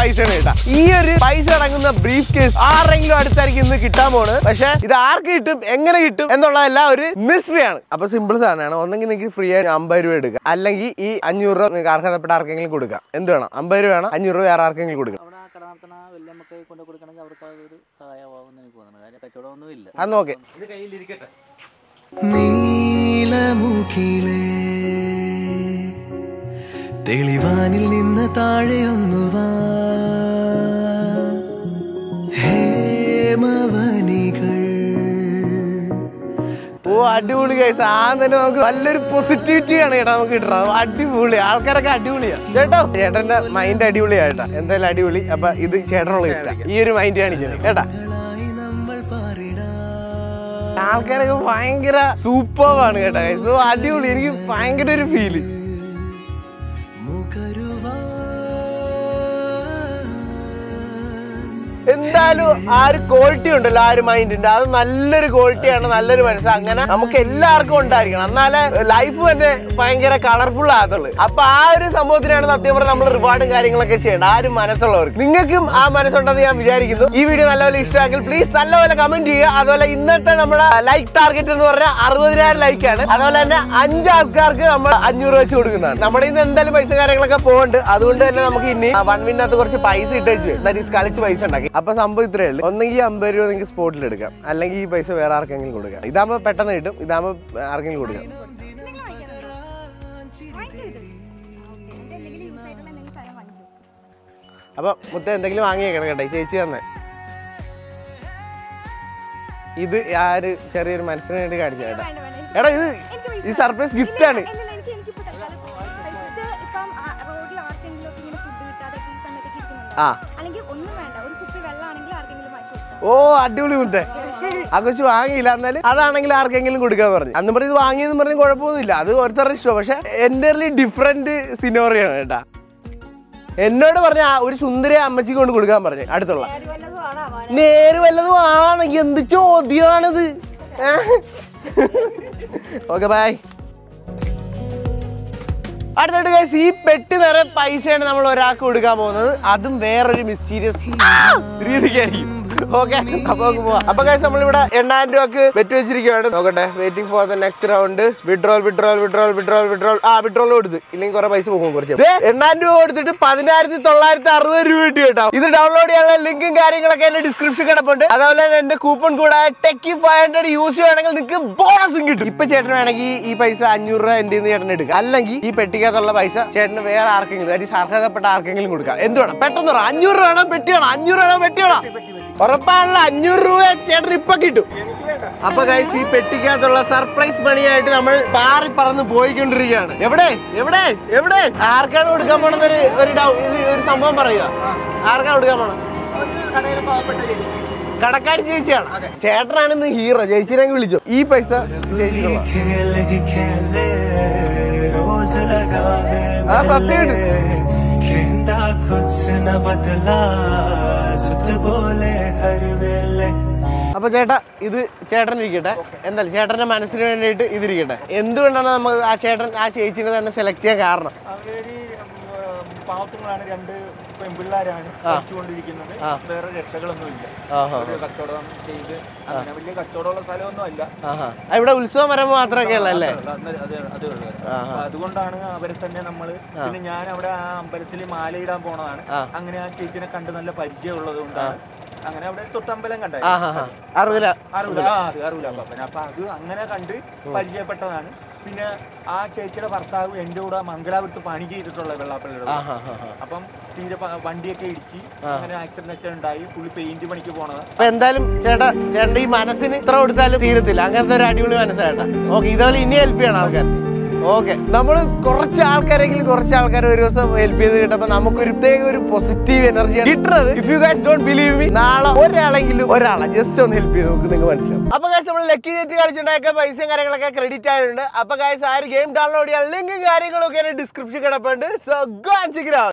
പൈസയാണ് കേട്ടാ ഈ ഒരു പൈസ അടങ്ങുന്ന ബ്രീഫ് കേസ് ആരെങ്കിലും അടുത്തായിരിക്കും ഇന്ന് കിട്ടാൻ പോണ് പക്ഷെ ഇത് ആർക്ക് കിട്ടും എങ്ങനെ കിട്ടും എന്നുള്ളതെല്ലാം ഒരു മിസ്റ്ററിയാണ് അപ്പൊ സിമ്പിൾ സാധനമാണ് ഒന്നെങ്കിൽ നിങ്ങൾക്ക് ഫ്രീ ആയിട്ട് അമ്പത് രൂപ എടുക്കാം അല്ലെങ്കിൽ ഈ അഞ്ഞൂറ് രൂപ നിങ്ങൾക്ക് അർഹതപ്പെട്ട ആർക്കെങ്കിലും കൊടുക്കാം എന്ത് വേണം അമ്പത് രൂപ വേണം അഞ്ഞൂറ് രൂപ വേറെ ആർക്കെങ്കിലും കൊടുക്കാം അവിടെ ആ കട നടത്തുന്ന ആ വല്യമ്മക്ക് കൊണ്ട് കൊടുക്കണമെങ്കിൽ അവർക്ക് അതൊരു സഹായമാവുമെന്ന് എനിക്ക് തോന്നുന്നു കാര്യം കച്ചവടമൊന്നും ഇല്ല അത് നോക്കെ ഇത് കയ്യിലിരിക്കട്ടെ നീലമുഖിലേ തെളിവാനിൽ നിന്ന് താഴെയൊന്നു വാ ഹേമവനികൾ ഓ അടിപൊളി കേസ് ആ തന്നെ നമുക്ക് നല്ലൊരു പോസിറ്റിവിറ്റി ആണ് ചേട്ടാ നമുക്ക് കിട്ടുന്നത് അടിപൊളി ആൾക്കാരൊക്കെ അടിപൊളിയാ ചേട്ടോ ചേട്ടന്റെ മൈൻഡ് അടിപൊളിയാ ചേട്ടാ എന്തായാലും അടിപൊളി അപ്പൊ ഇത് ചേട്ടനുള്ള ഇഷ്ടം ഈ ഒരു മൈൻഡ് കാണിക്കുന്നത് ചേട്ടാ ായി നമ്മൾ പാറിടാം ആൾക്കാരൊക്കെ ഭയങ്കര സൂപ്പറാണ് കേട്ടോ guys. ഓ അടിപൊളി എനിക്ക് ഭയങ്കര ഒരു ഫീല് എന്തായാലും ആ ഒരു ക്വാളിറ്റി ഉണ്ടല്ലോ ആ ഒരു മൈൻഡിന്റെ അത് നല്ലൊരു ക്വാളിറ്റിയാണ് നല്ലൊരു മനസ്സ് അങ്ങനെ നമുക്ക് എല്ലാവർക്കും ഉണ്ടായിരിക്കണം എന്നാലേ ലൈഫ് തന്നെ ഭയങ്കര കളർഫുൾ ആകത്തുള്ളൂ അപ്പൊ ആ ഒരു സംഭവത്തിനാണ് സത്യം പറഞ്ഞാൽ നമ്മൾ റിവാർഡും കാര്യങ്ങളൊക്കെ ചെയ്യേണ്ടത് ആ ഒരു മനസ്സുള്ളവർക്ക് നിങ്ങൾക്കും ആ മനസ്സുണ്ടെന്ന് ഞാൻ വിചാരിക്കുന്നു ഈ വീഡിയോ നല്ലപോലെ ഇഷ്ടമെങ്കിൽ പ്ലീസ് നല്ലപോലെ കമന്റ് ചെയ്യുക അതുപോലെ ഇന്നത്തെ നമ്മുടെ ലൈക്ക് ടാർഗറ്റ് എന്ന് പറഞ്ഞാൽ അറുപതിനായിരം ലൈക്ക് ആണ് അതുപോലെ തന്നെ അഞ്ച് ആൾക്കാർക്ക് നമ്മൾ അഞ്ഞൂറ് വെച്ച് കൊടുക്കുന്നതാണ് നമ്മുടെ ഇന്ന് എന്തായാലും പൈസ കാര്യങ്ങളൊക്കെ പോകുന്നുണ്ട് അതുകൊണ്ട് തന്നെ നമുക്ക് ഇനി വൺ വിനകത്ത് കുറച്ച് പൈസ ഇട്ടേച്ച് ദാറ്റ് ഈസ് കളിച്ച് പൈസ ഉണ്ടാക്കി അപ്പൊ സംഭവം ഇത്രയേ ഉള്ളൂ ഒന്നെങ്കിൽ അമ്പത് രൂപ നിങ്ങൾക്ക് സ്പോട്ടിൽ എടുക്കാം അല്ലെങ്കിൽ ഈ പൈസ വേറെ ആർക്കെങ്കിലും കൊടുക്കാം ഇതാകുമ്പോൾ പെട്ടെന്ന് കിട്ടും ഇതാകുമ്പോൾ ആർക്കെങ്കിലും കൊടുക്കാം നിങ്ങൾ വാങ്ങിക്കാറുണ്ടോ? വാങ്ങിച്ചത്? ഓക്കേ. എന്നിട്ട് എന്തെങ്കിലും യൂസ് ആയിട്ടുള്ള എന്തെങ്കിലും സാധനം വാങ്ങിച്ചോ? അപ്പൊ മുത്ത എന്തെങ്കിലും വാങ്ങിയേക്കണം കേട്ടോ ഈ ചേച്ചി തന്നെ ഇത് ആ ഒരു ചെറിയൊരു മനസ്സിന് വേണ്ടി കാണിച്ചു കേട്ടോ വേണ്ട, വേണ്ട. എനിക്ക് എടാ ഇത് എനിക്ക് പൈസ ഈ സർപ്രൈസ് ഇല്ല, ഗിഫ്റ്റ് ആണ് ഇല്ല, ഇല്ല, എനിക്ക് എനിക്കിപ്പോ തൽക്കാലം പൈസ ഇത് ഇപ്പം ആ, റോഡിൽ ആർക്കെങ്കിലും ഒക്കെ ഇങ്ങനെ ഫുഡ് കിട്ടാതെ ഈ സമയത്തൊക്കെ ഇരിക്കുന്നുണ്ടോ? ആ അല്ലെങ്കിൽ ഒന്നും വേണ്ട ഒരു കുപ്പി വെള്ളമാണെങ്കിൽ ആർക്കെങ്കിലും വാങ്ങിച്ചു കൊടുക്കാം ഓ അടിപൊളി മുത്തേ ആ കൊച്ചു വാങ്ങിയില്ല എന്നാലും അതാണെങ്കിൽ ആർക്കെങ്കിലും കൊടുക്കാൻ പറഞ്ഞു അന്ന് പറഞ്ഞ് ഇത് വാങ്ങിയെന്ന് പറഞ്ഞ് കുഴപ്പമൊന്നുമില്ല അത് ഓരോരുത്തരുടെ ഇഷ്ടം പക്ഷെ എൻ്റെ ഡിഫറെന്റ് സിനോറിയാണ് കേട്ടാ എന്നോട് പറഞ്ഞ ആ ഒരു സുന്ദരി അമ്മച്ചിക്ക് കൊണ്ട് കൊടുക്കാൻ പറഞ്ഞു അടുത്തുള്ള നേര് വല്ലതും ആണെങ്കിൽ എന്ത് ചോദ്യമാണിത് ഓക്കെ ബൈ അടുത്തായിട്ട് guys, ഈ പെട്ടി നിറയെ പൈസയാണ് നമ്മൾ ഒരാൾക്ക് കൊടുക്കാൻ പോകുന്നത് അതും വേറൊരു മിസ്റ്റീരിയസ് രീതിക്കായിരിക്കും ഓക്കെ അപ്പൊ നമുക്ക് പോവാം അപ്പൊ കാശ് നമ്മളിവിടെ എണ്ണായിരം രൂപക്ക് ബെറ്റ് വെച്ചിരിക്കുകയാണ് നോക്കട്ടെ waiting for the next round withdrawal withdrawal withdrawal withdrawal withdrawal ആ വിഡ്രോൾ കൊടുത്ത് ഇല്ലെങ്കിൽ കുറെ പൈസ പോകും കുറച്ച് ദേ, എണ്ണായിരം രൂപ കൊടുത്തിട്ട് പതിനായിരത്തി തൊള്ളായിരത്തി അറുപത് രൂപ കിട്ടി കേട്ടോ ഇത് ഡൗൺലോഡ് ചെയ്യാനുള്ള ലിങ്കും കാര്യങ്ങളൊക്കെ എന്റെ ഡിസ്ക്രിപ്ഷൻ കിടപ്പുണ്ട് അതുപോലെ തന്നെ എന്റെ കൂപ്പൺ കൂടെ ടെക്കി ഫൈവ് ഹൺഡ്രഡ് യൂസ് ചെയ്യുകയാണെങ്കിൽ നിങ്ങൾക്ക് ബോണസും കിട്ടും ഇപ്പൊ ചേട്ടൻ വേണമെങ്കിൽ ഈ പൈസ അഞ്ഞൂറ് രൂപ എൻ്റെ ചേട്ടൻ എടുക്കാം അല്ലെങ്കിൽ ഈ പെട്ടിക്കകത്തുള്ള പൈസ ചേട്ടന് വേറെ ആർക്കെങ്കിലും അതായത് അർഹതപ്പെട്ട ആർക്കെങ്കിലും കൊടുക്കാം എന്ത് വേണം പെട്ടെന്ന് പറ അഞ്ഞൂറ് രൂപ വേണം പെട്ടി വേണം അഞ്ഞൂറ് രൂപ വേണം പെട്ടി വേണം ഉറപ്പാണല്ലോ അഞ്ഞൂറ് രൂപ ചേട്ടൻ ഇപ്പൊ കിട്ടും അപ്പൊ ഗൈസ് ഈ പെട്ടിക്കകത്തുള്ള സർപ്രൈസ് പണിയായിട്ട് നമ്മൾ പാറി പറന്ന് പോയിക്കൊണ്ടിരിക്കുകയാണ് എവിടെ എവിടെ എവിടെ ആർക്കാണ് കൊടുക്കാൻ പോണെന്ന് ഒരു ഒരു ഡൗ- ഇത് ഒരു സംഭവം പറയുക ആർക്കാണ് കൊടുക്കാൻ പോണത് കടക്കാരി ചേച്ചിയാണ് ചേട്ടനാണ് ഇന്ന് ഹീറോ ചേച്ചിനെ വിളിച്ചോ ഈ പൈസ ചേച്ചിക്കുള്ള खेल ही खेले रोज लगावे ആ സത്യമായിട്ട് खेंदा कुछ न बदला सुत बोले हर वेले അപ്പൊ ചേട്ടാ ഇത് ചേട്ടൻ ഇരിക്കട്ടെ എന്തായാലും ചേട്ടന്റെ മനസ്സിന് വേണ്ടിയിട്ട് ഇതിരിക്കട്ടെ എന്തുകൊണ്ടാണ് നമുക്ക് ആ ചേട്ടൻ ആ ചേച്ചിനെ തന്നെ സെലക്ട് ചെയ്യാൻ കാരണം അവര് പാവത്തുങ്ങളാണ് രണ്ട് പെൺപിള്ളാരാണ് പഠിച്ചുകൊണ്ടിരിക്കുന്നത് ആ. വേറെ രക്ഷകളൊന്നും ഇല്ല ആഹാ. ഒരു കച്ചവടം ചെയ്ത് അങ്ങനെ വലിയ കച്ചവടമുള്ള സ്ഥലമൊന്നും അല്ല ആഹാ ആ, ഇവിടെ ഉത്സവം വരുമ്പോ മാത്രമൊക്കെ ഉള്ളല്ലേ അത് അത് അതേ ഉള്ളൂ ആഹാ. അപ്പൊ അതുകൊണ്ടാണ് അവരെ തന്നെ നമ്മള് പിന്നെ ഞാൻ അവിടെ ആ അമ്പലത്തിൽ മാലയിടാൻ പോണതാണ് ആ. അങ്ങനെ ആ ചേച്ചിനെ കണ്ട് നല്ല പരിചയമുള്ളത് കൊണ്ടാണ് അങ്ങനെ അവിടെ തൊട്ടമ്പലം കണ്ടത് ആഹാ അറിവില്ല അറിവില്ല ആ അത് അറിവില്ല അപ്പൻ അപ്പൊ അത് അങ്ങനെ കണ്ട് പരിചയപ്പെട്ടതാണ് പിന്നെ ആ ചേച്ചിയുടെ ഭർത്താവ് എൻ്റെ കൂടെ മംഗലാപുരത്ത് പണി ചെയ്തിട്ടുള്ള വെള്ളാപ്പള്ളിയുടെ കൂടെ. ആഹാ ആഹാ അപ്പം തീരെ പ- വണ്ടിയൊക്കെ ഇടിച്ച് അങ്ങനെ ആക്സിഡന്റ് ഒക്കെ ഉണ്ടായി പുള്ളി പെയിന്റ് പണിക്ക് പോണത് അപ്പൊ എന്തായാലും ചേട്ടാ ചേട്ടന്റെ ഈ മനസ്സിന് ഇത്ര കൊടുത്താലും തീരത്തില്ല അങ്ങനത്തെ ഒരു അടിപൊളി മനസ്സായിട്ടാ ഓക്കെ ഇതുപോലെ ഇനി ഹെൽപ്പ് ചെയ്യണം ആൾക്കാർ ഓക്കെ നമ്മൾ കുറച്ച് ആൾക്കാരെങ്കിലും കുറച്ച് ആൾക്കാരെ ഒരു ദിവസം ഹെൽപ്പ് ചെയ്ത് കിട്ടപ്പോ നമുക്ക് ഒരു പ്രത്യേക ഒരു പോസിറ്റീവ് എനർജി കിട്ടുന്നത് if you guys don't believe me നാളെ ഒരാളെങ്കിലും ഒരാളെ ജസ്റ്റ് ഒന്ന് ഹെൽപ്പ് ചെയ്ത് നോക്ക് നിങ്ങൾക്ക് മനസ്സിലാവും അപ്പൊ ഗൈസ് നമ്മൾ ലക്കി ചേച്ചി കളിച്ചിട്ടുണ്ടായ പൈസയും കാര്യങ്ങളൊക്കെ ക്രെഡിറ്റ് ആയിട്ടുണ്ട് അപ്പൊ ഗൈസ് ആ ഒരു ഗെയിം ഡൗൺലോഡ് ചെയ്യാൻ ലിങ്ക് കാര്യങ്ങളൊക്കെ ഡിസ്ക്രിപ്ഷൻ കിടപ്പുണ്ട് സോ ഗോ ആൻഡ് ചെക്ക്